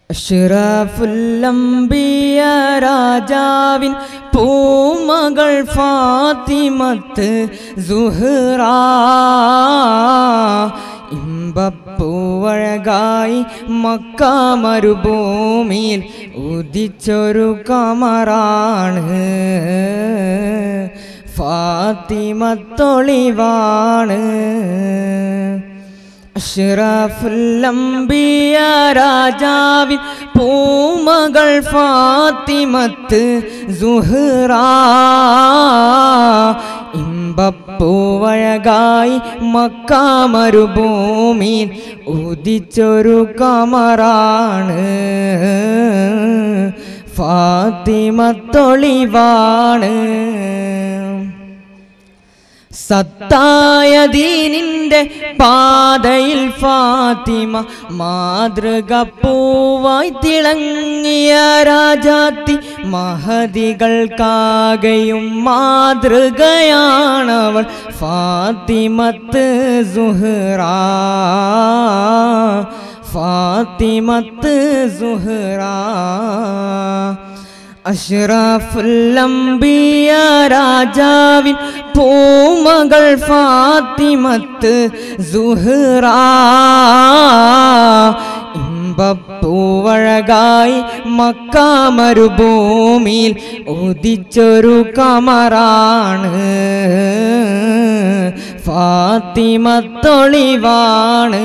അഷ്റഫുല്ലംബിയ രാജാവിൻ പൂമകൾ ഫാത്തിമത്ത് സുഹ്റ ഇമ്പപ്പൂവഴകായി മക്ക മരുഭൂമിയിൽ ഉദിച്ചൊരു കമറാണ് ഫാത്തിമത്തൊളിവാണ് അഷ്റഫുല്ലംബിയ രാജാവിൻ പൂമകൾ ഫാത്തിമത്ത് സുഹ്റ ഇമ്പപ്പൂവഴകായി മക്ക മരുഭൂമിയിൽ ഉദിച്ചൊരു കമറാണ് ഫാത്തിമത്തൊളിവാണ് സത്തായ ദീനിന്റെ പാതയിൽ ഫാത്തിമ മാതൃക പൂവായി തിളങ്ങിയ രാജാത്തി മഹതികൾക്കാകെയും മാതൃകയാണവൾ ഫാത്തിമത്ത് സുഹ്റ ഫാത്തിമത്ത് സുഹ്റ അഷ്റഫുല്ലംബിയ രാജാവിൻ പൂമകൾ ഫാത്തിമത്ത് സുഹ്റ ഇമ്പപ്പൂവഴകായി മക്ക മരുഭൂമിയിൽ ഉദിച്ചൊരു കമറാണ് ഫാത്തിമത്തൊളിവാണ്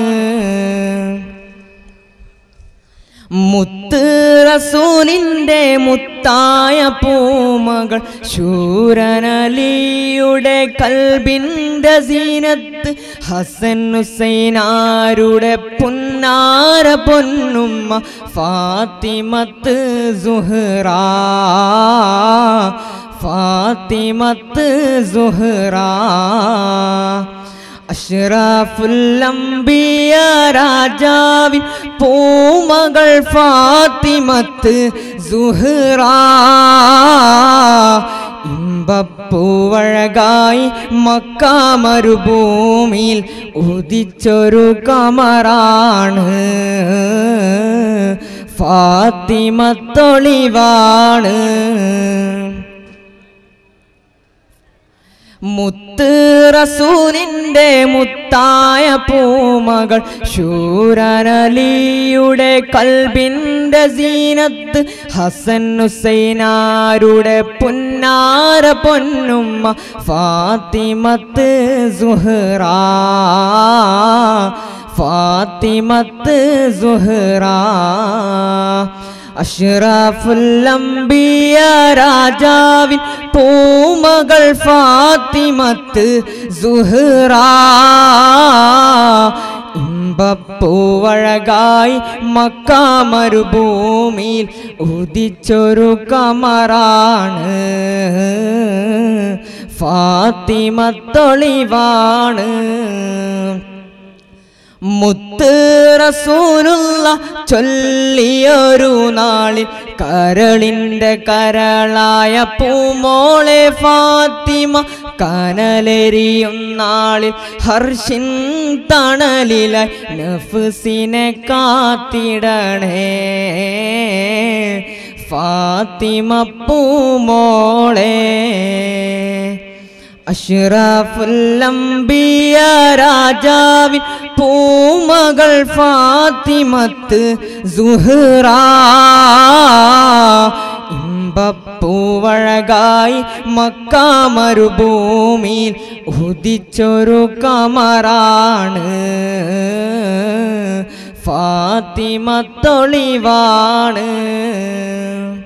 മുത്ത് റസൂലിൻ്റെ മുത്തായ പൂമകൾ ശൂരനലിയുടെ കൽബിൻ്റെ സീനത്ത് ഹസൻ ഹുസൈനാരുടെ പുന്നാര പൊന്നുമ്മ ഫാത്തിമത്ത് സുഹ്റ ഫാത്തിമത്ത് സുഹ്റ അഷ്റഫുല്ലംബിയ രാജാവിൻ പൂമകൾ ഫാത്തിമത്ത് സുഹ്റ ഇമ്പപ്പൂവഴകായി മക്ക മരുഭൂമിയിൽ ഉദിച്ചൊരു കമറാണ് ഫാത്തിമത്തൊളിവാണ് മുത്ത് റസൂലിൻ്റെ മുത്തായ പൂമകൾ ശൂരനലിയുടെ കൽബിൻ്റെ സീനത്ത് ഹസൻ ഹുസൈനാരുടെ പുന്നാര പൊന്നുമ്മ ഫാത്തിമത്ത് സുഹ്റ ഫാത്തിമത്ത് സുഹ്റ അഷ്റഫുല്ലംബിയ രാജാവിൻ പൂമകൾ ഫാത്തിമത്ത് സുഹ്റ ഇമ്പപ്പൂവഴകായി മക്ക മരുഭൂമിയിൽ ഉദിച്ചൊരു കമറാണ് ഫാത്തിമത്തൊളിവാണ് മുത്ത് റസൂലുള്ള ചൊല്ലിയൊരു നാളിൽ കരളിൻ്റെ കരളായ പൂമോളെ ഫാത്തിമ കനലെരിയും നാളിൽ ഹർഷിൻ തണലിലായി നഫ്സിനെ കാത്തിടണേ ഫാത്തിമ പൂമോളെ അഷ്റഫുല്ലംബിയ രാജാവിൻ പൂമകൾ ഫാത്തിമത്ത് സുഹ്റ ഇമ്പപ്പൂവഴകായി മക്ക മരുഭൂമിയിൽ ഉദിച്ചൊരു കമറാണ് ഫാത്തിമത്തൊളിവാണ്